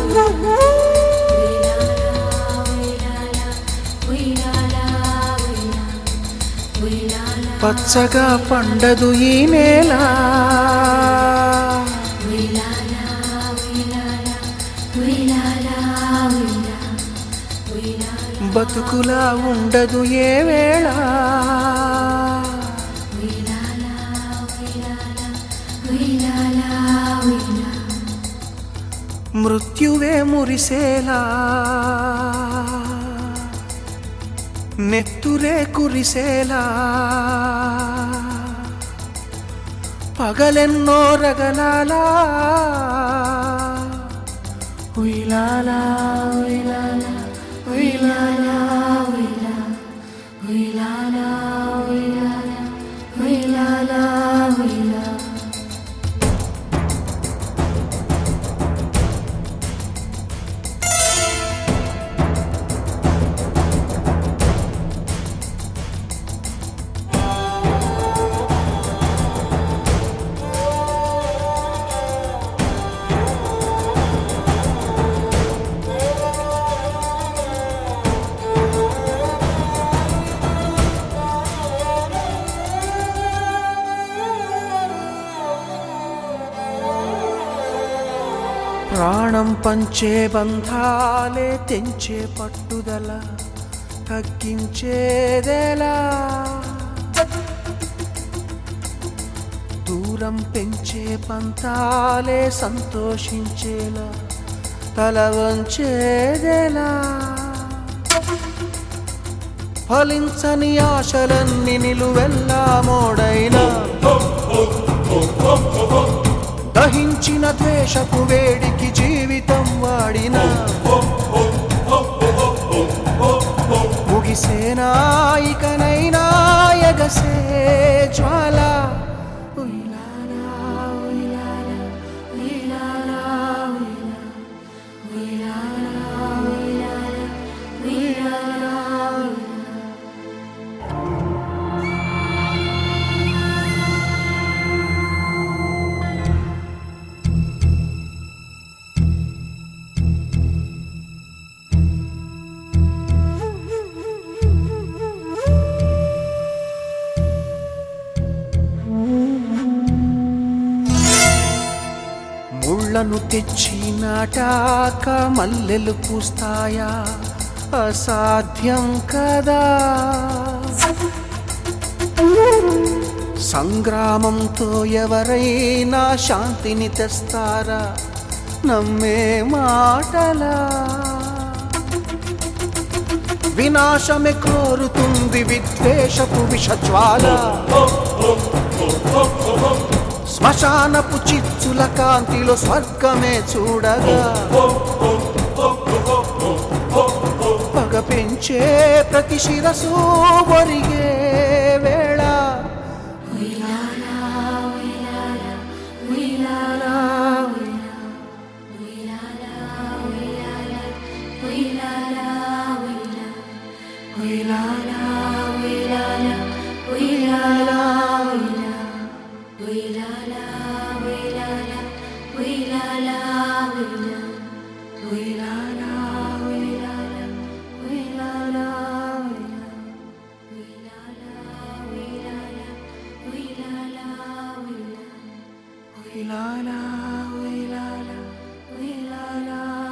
పచ్చగా పండదు ఈ నేల బతుకులా ఉండదు ఏ వేళ మృత్యువే మురిసేలా నెత్తురే కురిసేలా పగలెన్నో రగలాలా ఉయ్లాలా ఉయ్లాలా ఉయ్లాలా ఉయ్లా ఉయ్లాలా ఉయ్లాలా ఉయ్లాలా ఉయ్లా ప్రాణం పంచే బంధాలే తెంచే పట్టుదల తగ్గించేదెలా దూరం పెంచే పంతాలే సంతోషించేలా తల వంచేదెలా ఫలించని ఆశలన్నీ నిలువెల్లా మోడైనా దహించిన ద్వేషపు వేడికి జీవితం వాడిన ముగిసేనా ఇకనైనా ఎగసే జ్వాల ఉయ్లాలా, ఉయ్లాలా, ఉయ్లాలా, ఉయ్లా, ఉయ్లాలా, ఉయ్లాలా, ఉయ్లాలా, ఉయ్లా. ముళ్ళను తెచ్చి నాటాక మల్లెలు పూస్తాయా అసాధ్యం కదా సంగ్రామంతో ఎవరైనా శాంతిని తెస్తారా నమ్మే మాటలా వినాశమే కోరుతుంది విద్వేషపు విషజ్వాల శ్మశానపు చిచ్చుల కాంతిలో స్వర్గమే చూడగా పగ పెంచే ప్రతి శిరసు ఒరిగే వేళ ఉయ్యాలా, ఉయ్యాలా, ఉయ్యాలా, ఉయ్యాలా, ఉయ్యాలా, ఉయ్యాలా, ఉయ్యాలా, ఉయ్యాలా, ఉయ్యాలా, ఉయ్యాలా, ఉయ్యాలా, ఉయ్యాలా.